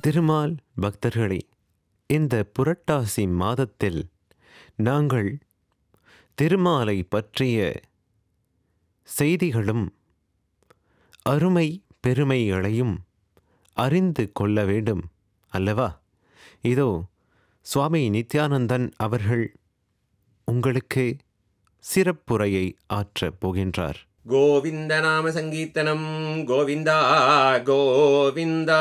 திருமால் பக்தர்களே இந்த புரட்டாசி மாதத்தில் நாங்கள் திருமாலை பற்றிய செய்திகளும் அருமை பெருமைகளையும் அறிந்து கொள்ள வேண்டும் அல்லவா இதோ சுவாமி நித்யானந்தன் அவர்கள் உங்களுக்கு சிறப்புரையை ஆற்றப் போகின்றார் கோவிந்த நாம சங்கீர்த்தனம் கோவிந்தா கோவிந்தா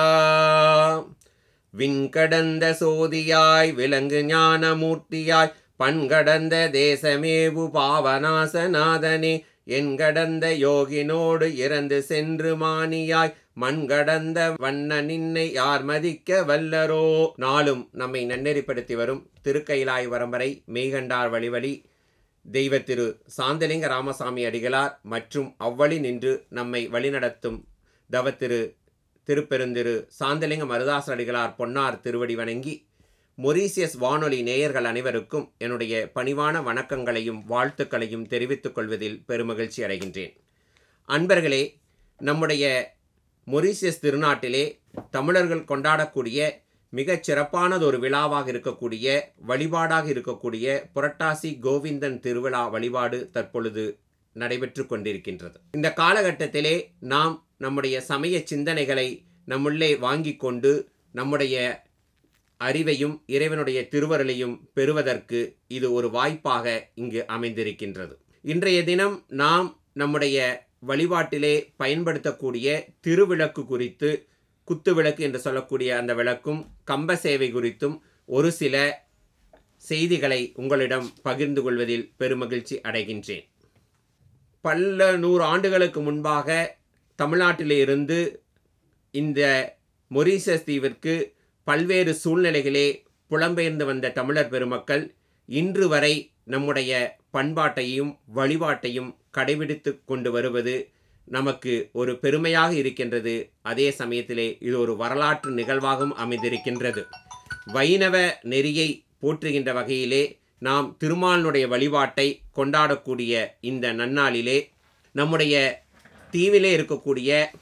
விண்கடந்த சோதியாய் விலங்கு ஞானமூர்த்தியாய் பண்கடந்த தேசமேவு பாவநாசநாதனே என்கடந்த யோகினோடு இறந்து சென்று மானியாய் மண்கடந்த வண்ண நின்னை யார் மதிக்க வல்லரோ நாளும் நம்மை நன்னெறிப்படுத்தி வரும் திருக்கைலாய் வரம்பரை மெய்கண்டார் வழிவழி தெய்வ திரு சாந்தலிங்க ராமசாமி அடிகளார் மற்றும் அவ்வழி நின்று நம்மை வழிநடத்தும் தவத்திரு திருப்பெருந்திரு சாந்தலிங்க மருதாசன் அடிகளார் பொன்னார் திருவடி வணங்கி மொரீசியஸ் வானொலி நேயர்கள் அனைவருக்கும் என்னுடைய பணிவான வணக்கங்களையும் வாழ்த்துக்களையும் தெரிவித்துக் கொள்வதில் பெருமகிழ்ச்சி அடைகின்றேன் அன்பர்களே நம்முடைய மொரீசியஸ் திருநாட்டிலே தமிழர்கள் கொண்டாடக்கூடிய மிகச் சிறப்பானது ஒரு விழாவாக இருக்கக்கூடிய வழிபாடாக இருக்கக்கூடிய புரட்டாசி கோவிந்தன் திருவிழா வழிபாடு தற்பொழுது நடைபெற்று கொண்டிருக்கின்றது இந்த காலகட்டத்திலே நாம் நம்முடைய சமய சிந்தனைகளை நம்முள்ளே வாங்கி கொண்டு நம்முடைய அறிவையும் இறைவனுடைய திருவருளையும் பெறுவதற்கு இது ஒரு வாய்ப்பாக இங்கு அமைந்திருக்கின்றது இன்றைய தினம் நாம் நம்முடைய வழிபாட்டிலே பயன்படுத்தக்கூடிய திருவிளக்கு குறித்து குத்துவிளக்கு என்று சொல்லக்கூடிய அந்த விளக்கும் கம்ப சேவை குறித்தும் ஒரு சில செய்திகளை உங்களிடம் பகிர்ந்து கொள்வதில் பெருமகிழ்ச்சி அடைகின்றேன் பல நூறு ஆண்டுகளுக்கு முன்பாக தமிழ்நாட்டிலே இருந்து இந்த மொரீசஸ் தீவிற்கு பல்வேறு சூழ்நிலைகளே புலம்பெயர்ந்து வந்த தமிழர் பெருமக்கள் இன்று வரை நம்முடைய பண்பாட்டையும் வழிபாட்டையும் கடைபிடித்து கொண்டு வருவது நமக்கு ஒரு பெருமையாக இருக்கின்றது அதே சமயத்திலே இது ஒரு வரலாற்று நிகழ்வாகவும் அமைந்திருக்கின்றது வைணவ நெறியை போற்றுகின்ற வகையிலே நாம் திருமாலினுடைய வழிபாட்டை கொண்டாடக்கூடிய இந்த நன்னாளிலே நம்முடைய தீவிலே இருக்கக்கூடிய